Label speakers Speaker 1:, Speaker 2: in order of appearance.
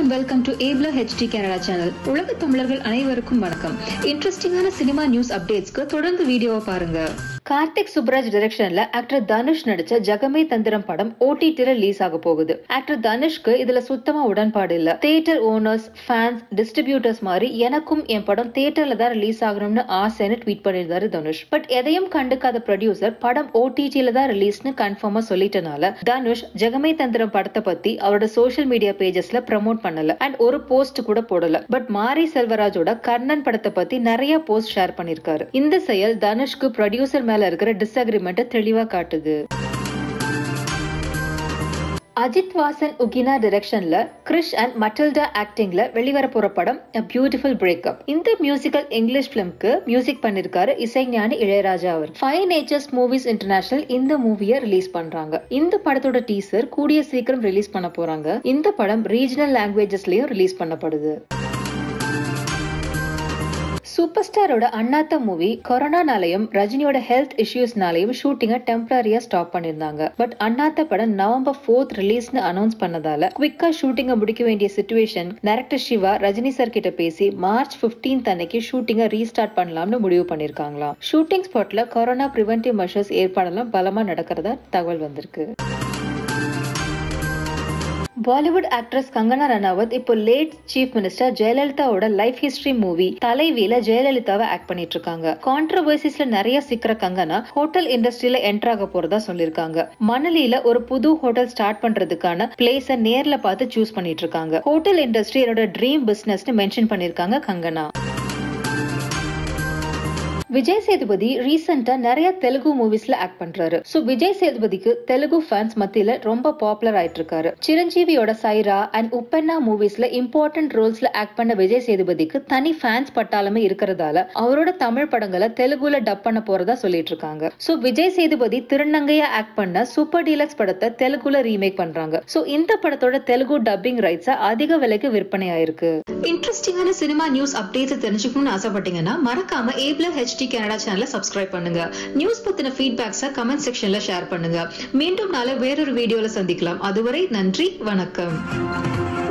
Speaker 1: and welcome to apple HD Canada channel உலக தமிழர்கள் அனைவருக்கும் வணக்கம் இன்ட்ரெஸ்டிங்கான சினிமா நியூஸ் அப்டேட்ஸ்க்கு தொடர்ந்து வீடியோவை பாருங்க கார்த்திக் சுப்ராஜ் டைரக்ஷன்ல ஆக்டர் தனுஷ் நடிச்ச ஜகமே தந்திரம் படம் ஓடிடில ரிலீஸ் ஆக போகுது ஆக்டர் தனுஷ்க்கு இதுல சுத்தமா உடன்பாடு இல்ல தியேட்டர் ஓனர்ஸ் ஃபேன்ஸ் டிஸ்ட்ரிபியூட்டர்ஸ் மாதிரி எனக்கும் என் படம் தியேட்டர்ல தான் ரிலீஸ் ஆகணும்னு ஆசைன்னு ட்வீட் பண்ணியிருந்தாரு தனுஷ் பட் எதையும் கண்டுக்காத ப்ரொடியூசர் படம் ஓடிடில தான் ரிலீஸ்னு கன்ஃபார்மா சொல்லிட்டனால தனுஷ் ஜெகமே தந்திரம் படத்தை பத்தி அவரோட சோஷியல் மீடியா பேஜஸ்ல ப்ரமோட் பண்ணல அண்ட் ஒரு போஸ்ட் கூட போடல பட் மாரி செல்வராஜோட கர்ணன் படத்தை பத்தி நிறைய போஸ்ட் ஷேர் பண்ணிருக்காரு இந்த செயல் தனுஷ்க்கு ப்ரொடியூசர் மேல இருக்கிற டிஸ்அக்ரிமெண்ட்டை தெளிவா காட்டுது அஜித் வாசன் உகினா டைரக்ஷன்ல கிரிஷ் அண்ட் மட்டில்டா ஆக்டிங்ல வெளிவர போற படம் A பியூட்டிஃபுல் பிரேக்கப் இந்த மியூசிக்கல் இங்கிலீஷ் பிலிம்க்கு மியூசிக் பண்ணிருக்காரு இசைஞானி இளையராஜா அவர் ஃபைவ் நேச்சர்ஸ் மூவிஸ் இன்டர்நேஷனல் இந்த மூவியை ரிலீஸ் பண்றாங்க இந்த படத்தோட டீசர் கூடிய சீக்கிரம் ரிலீஸ் பண்ண போறாங்க இந்த படம் ரீஜனல் லாங்குவேஜஸ்லயும் ரிலீஸ் பண்ணப்படுது சூப்பர் ஸ்டாரோட அண்ணாத்த மூவி கொரோனானாலையும் ரஜினியோட ஹெல்த் இஷ்யூஸ்னாலையும் ஷூட்டிங்கை டெம்பரரியா ஸ்டாப் பண்ணிருந்தாங்க பட் அண்ணாத்த படம் நவம்பர் ஃபோர்த் ரிலீஸ்னு அனௌன்ஸ் பண்ணதால குவிக்கா ஷூட்டிங்கை முடிக்க வேண்டிய situation director Siva Rajini sir கிட்ட பேசி மார்ச் 15th அன்னைக்கு ஷூட்டிங்கை ரீஸ்டார்ட் பண்ணலாம்னு முடிவு பண்ணிருக்காங்களாம் ஷூட்டிங் ஸ்பாட்ல கொரோனா பிரிவென்டிவ் மெஷர்ஸ் ஏற்பாடெல்லாம் பலமா நடக்கிறதா தகவல் வந்திருக்கு பாலிவுட் ஆக்ட்ரஸ் கங்கனா ரனாவத் இப்போ லேட் சீஃப் மினிஸ்டர் ஜெயலலிதாவோட லைஃப் ஹிஸ்டரி மூவி தலைவியில ஜெயலலிதாவை ஆக்ட் பண்ணிட்டு இருக்காங்க கான்ட்ரவர்சிஸ்ல நிறைய சிக்கிற கங்கனா ஹோட்டல் இண்டஸ்ட்ரியில என்டர் ஆக போறதா சொல்லிருக்காங்க மணலியில ஒரு புது ஹோட்டல் ஸ்டார்ட் பண்றதுக்கான பிளேஸ நேர்ல பார்த்து சூஸ் பண்ணிட்டு இருக்காங்க ஹோட்டல் இண்டஸ்ட்ரி என்னோட ட்ரீம் பிசினஸ்னு மென்ஷன் பண்ணிருக்காங்க கங்கனா விஜய் சேதுபதி ரீசெண்டா நிறைய தெலுங்கு மூவிஸ்ல ஆக்ட் பண்றாரு சோ விஜய் சேதுபதிக்கு தெலுங்கு ஃபேன்ஸ் மத்தியில ரொம்ப பாப்புலர் ஆயிட்டு இருக்காரு சிரஞ்சீவியோட சைரா அண்ட் உப்பென்னா மூவிஸ்ல இம்பார்ட்டன்ட் ரோல்ஸ்ல ஆக்ட் பண்ண விஜய் சேதுபதிக்கு தனி ஃபேன்ஸ் பட்டாளமே இருக்கிறதால அவரோட தமிழ் படங்களை தெலுங்குல டப் பண்ண போறதா சொல்லிட்டு இருக்காங்க சோ விஜய் சேதுபதி திருநங்கையா ஆக்ட் பண்ண சூப்பர் டீலக்ஸ் படத்தை தெலுங்குல ரீமேக் பண்றாங்க சோ இந்த படத்தோட தெலுங்கு டப்பிங் ரைட்ஸ் அதிக விலைக்கு விற்பனை ஆயிருக்கு இன்ட்ரெஸ்டிங்கான சினிமா நியூஸ் அப்டேட்ஸ் தெரிஞ்சுக்கணும்னு ஆசைப்பட்டீங்கன்னா மறக்காம ஏப்ல ஹெச்டி கனடா சேனலை சப்ஸ்கிரைப் பண்ணுங்க நியூஸ் பத்தின ஃபீட்பேக்ஸை கமெண்ட் செக்ஷன்ல ஷேர் பண்ணுங்க மீண்டும் நாளை வேறொரு வீடியோல சந்திக்கலாம் அதுவரை நன்றி வணக்கம்